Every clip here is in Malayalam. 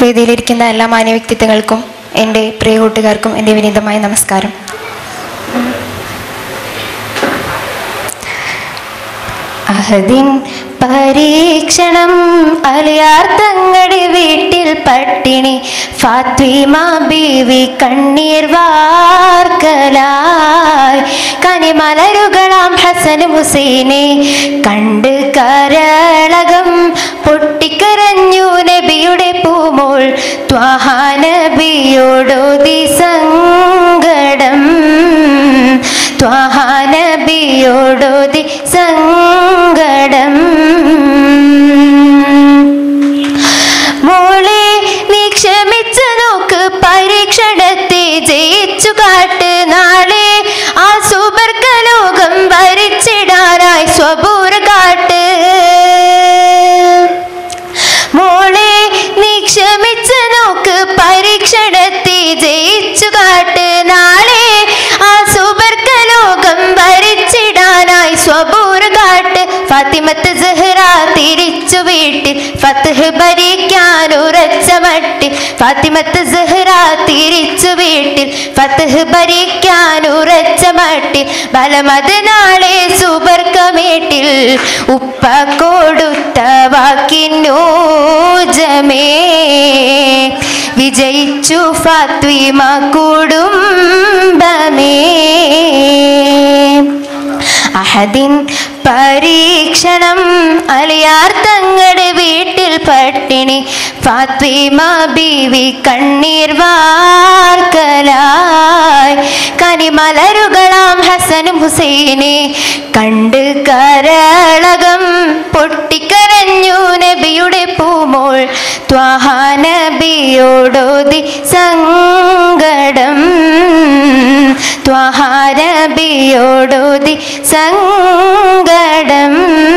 വേദിയിലിരിക്കുന്ന എല്ലാ മാന്യ വ്യക്തിത്വങ്ങൾക്കും എൻ്റെ പ്രിയ കൂട്ടുകാർക്കും എൻ്റെ വിനീതമായ നമസ്കാരം അഹദിൻ പരീക്ഷണം അലിയാർ തങ്ങളുടെ വീട്ടിൽ പട്ടിണി ഫാത്വിമ ബീവി കണ്ണീർ വാർക്കലായി കനിമലരുകളാം ഹസൻ ഹുസൈനെ കണ്ട് കരളകം പൊട്ടിക്കരഞ്ഞു നബിയുടെ പൂമോൾ ത്വാഹ നബിയോടോതി സങ്കടം ത്വാഹ നബിയോടോതി സങ്കടം മോളെ നീ ക്ഷമിച്ചു നോക്ക് പരീക്ഷണത്തെ ജയിച്ചു കാട്ട് നാളെ ആ സുബർക്കലോകം ഭരിച്ചിടാനായി സ്വപൂർ കാട്ട് മോളെ നീ ക്ഷമിച്ചു നോക്ക് പരീക്ഷണത്തെ ജയിച്ചു കാട്ട് നാളെ ആ സുബർക്കലോകം ഭരിച്ചിടാനായി സ്വപൂർ കാട്ട് ഫാത്തിമത്ത് സെഹ്റ തിരിച്ചു വീട്ടിൽ ഫത്ഹ് ഭരിക്കാൻ ഉറച്ച മട്ടിൽ ഫാത്തിമത്ത് സെഹ്റ തിരിച്ചു വീട്ടിൽ ഫത്ഹ് ഭരിക്കാൻ ഉറച്ച മട്ടിൽ ബലമത് നാളെ സുബർക്കമേട്ടിൽ ഉപ്പ കൊടുത്ത വാക്കിനൂജമേ വിജയിച്ചു ഫാത്വിമ കുടുംബമേ അഹദിൻ പരീക്ഷണം അലിയാർ തങ്ങളുടെ വീട്ടിൽ പട്ടിണി ഫാത്വിമ ബീവി കണ്ണീർ വാർക്കലായി കനിമലരുകളാം ഹസനും ഹുസൈനെ കണ്ട് കരളകം പൊട്ടിക്കരഞ്ഞു നബിയുടെ പൂമോൾ ത്വാഹ നബിയോടോതി സങ്കടം ത്വാഹ നബിയോടോതി സങ്കടം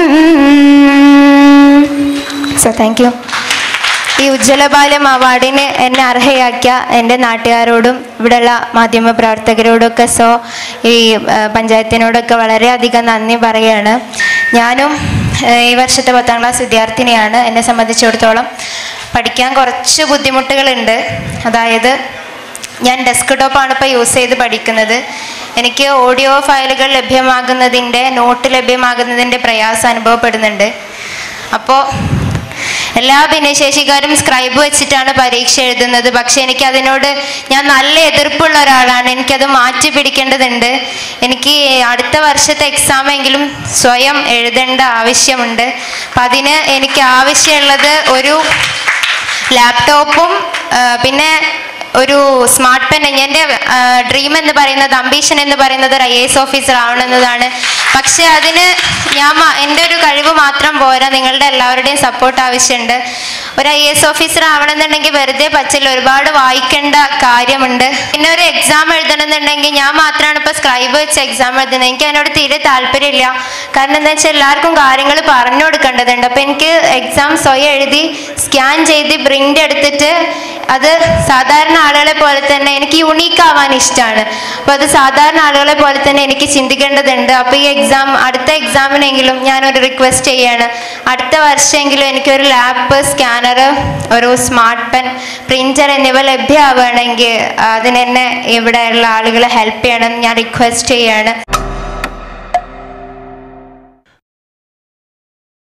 സോ താങ്ക് യു ഈ ഉജ്ജ്വലബാലം അവാർഡിന് എന്നെ അർഹയാക്കിയ എൻ്റെ നാട്ടുകാരോടും ഇവിടെയുള്ള മാധ്യമ പ്രവർത്തകരോടൊക്കെ സോ ഈ ആ, പഞ്ചായത്തിനോടൊക്കെ വളരെയധികം നന്ദി പറയുകയാണ് ഞാനും ആ, ഈ വർഷത്തെ പത്താം ക്ലാസ് വിദ്യാർത്ഥിനിയാണ് എന്നെ സംബന്ധിച്ചിടത്തോളം പഠിക്കാൻ കുറച്ച് ബുദ്ധിമുട്ടുകളുണ്ട് അതായത് ഞാൻ ഡെസ്ക് ടോപ്പാണ് ഇപ്പോൾ യൂസ് ചെയ്ത് പഠിക്കുന്നത് എനിക്ക് ഓഡിയോ ഫയലുകൾ ലഭ്യമാകുന്നതിൻ്റെ നോട്ട് ലഭ്യമാകുന്നതിൻ്റെ പ്രയാസം അനുഭവപ്പെടുന്നുണ്ട് അപ്പോൾ എല്ലാ ഭിന്നശേഷിക്കാരും സ്ക്രൈബ് വെച്ചിട്ടാണ് പരീക്ഷ എഴുതുന്നത് പക്ഷെ എനിക്ക് അതിനോട് ഞാൻ നല്ല എതിർപ്പുള്ള ഒരാളാണ് എനിക്കത് മാറ്റി പിടിക്കേണ്ടതുണ്ട് എനിക്ക് അടുത്ത വർഷത്തെ എക്സാം എങ്കിലും സ്വയം എഴുതേണ്ട ആവശ്യമുണ്ട് അപ്പം അതിന് എനിക്ക് ആവശ്യമുള്ളത് ഒരു ലാപ്ടോപ്പും ആ, പിന്നെ ഒരു സ്മാർട്ട് പെൻ എൻ്റെ ഡ്രീം എന്ന് പറയുന്നത് അംബീഷൻ എന്ന് പറയുന്നത് ഒരു ഐ എസ് ഓഫീസർ ആവണമെന്നതാണ് പക്ഷെ അതിന് ഞാൻ മ- എൻ്റെ ഒരു കഴിവ് മാത്രം പോരാ നിങ്ങളുടെ എല്ലാവരുടെയും സപ്പോർട്ട് ആവശ്യമുണ്ട് ഒരു ഐ എസ് ഓഫീസർ ആവണമെന്നുണ്ടെങ്കിൽ വെറുതെ പച്ചില്ല ഒരുപാട് വായിക്കേണ്ട കാര്യമുണ്ട് പിന്നെ ഒരു എക്സാം എഴുതണമെന്നുണ്ടെങ്കിൽ ഞാൻ മാത്രമാണ് ഇപ്പോൾ സ്ക്രൈബ് വെച്ച് എക്സാം എഴുതുന്നത് എനിക്ക് അതിനോട് തീരെ താല്പര്യമില്ല കാരണം എന്താ വെച്ചാൽ എല്ലാവർക്കും കാര്യങ്ങൾ പറഞ്ഞു കൊടുക്കേണ്ടതുണ്ട് അപ്പോൾ എനിക്ക് എക്സാം സ്വയം എഴുതി സ്കാൻ ചെയ്ത് പ്രിൻ്റ് എടുത്തിട്ട് അത് സാധാരണ ആളുകളെ പോലെ തന്നെ എനിക്ക് യുണീക്ക് ആവാൻ ഇഷ്ടമാണ് അപ്പോൾ അത് സാധാരണ ആളുകളെ പോലെ തന്നെ എനിക്ക് ചിന്തിക്കേണ്ടതുണ്ട് അപ്പോൾ ഈ എക്സാം അടുത്ത എക്സാമിനെങ്കിലും ഞാനൊരു റിക്വസ്റ്റ് ചെയ്യാണ് അടുത്ത വർഷമെങ്കിലും എനിക്കൊരു ലാപ്പ് സ്കാനർ ഒരു സ്മാർട്ട് പെൻ പ്രിൻ്റർ എന്നിവ ലഭ്യമാവുകയാണെങ്കിൽ അതിനെന്നെ ഇവിടെയുള്ള ആളുകളെ ഹെൽപ്പ് ചെയ്യണം എന്ന് ഞാൻ റിക്വസ്റ്റ് ചെയ്യാണ്